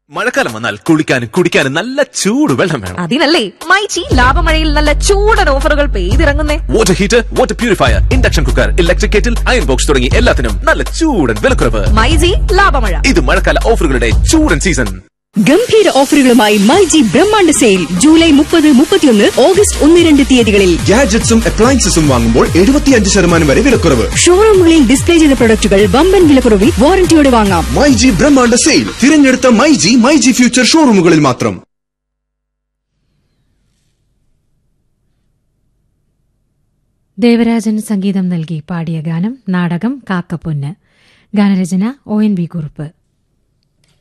മഴക്കാലം വന്നാൽ കുളിക്കാനും കുടിക്കാനും നല്ല ചൂട് വെള്ളം വേണം അതിനല്ലേ മൈച്ചി ലാഭമഴയിൽ നല്ല ചൂടൻ ഓഫറുകൾ പെയ്തിറങ്ങുന്നേ water heater water purifier induction cooker electric kettle iron box തുടങ്ങി എല്ലാത്തിനും നല്ല ചൂടൻ വിലക്കുറവ് മൈജി ലാഭമഴ ഇത് മഴക്കാല ഓഫറുകളുടെ ചൂടൻ സീസൺ ഗംഭീര ഓഫറുകളുമായി മൈജി ബ്രഹ്മാണ്ഡ സെയിൽ ജൂലൈ മുപ്പത് മുപ്പത്തിയൊന്ന് ഓഗസ്റ്റ് ഒന്ന് രണ്ട് തീയതികളിൽ ഗാഡ്ജറ്റ്സും അപ്ലയൻസസും വാങ്ങുമ്പോൾ എഴുപത്തിയഞ്ച് ശതമാനം വരെ വിലക്കുറവ് ഷോറൂമുകളിൽ ഡിസ്പ്ലേ ചെയ്ത പ്രൊഡക്റ്റുകൾ വമ്പൻ വിലക്കുറവിൽ വാറന്റിയോടെ വാങ്ങാം മൈ ജി ബ്രഹ്മാണ്ഡ സെയിൽ തിരഞ്ഞെടുത്ത myG myG future ഷോറൂമുകളിൽ മാത്രം ദേവരാജൻ സംഗീതം നൽകി പാടിയ ഗാനം നാടകം കാക്കപ്പൊന്ന് ഗാനരചന ഒ എൻ വി കുറുപ്പ്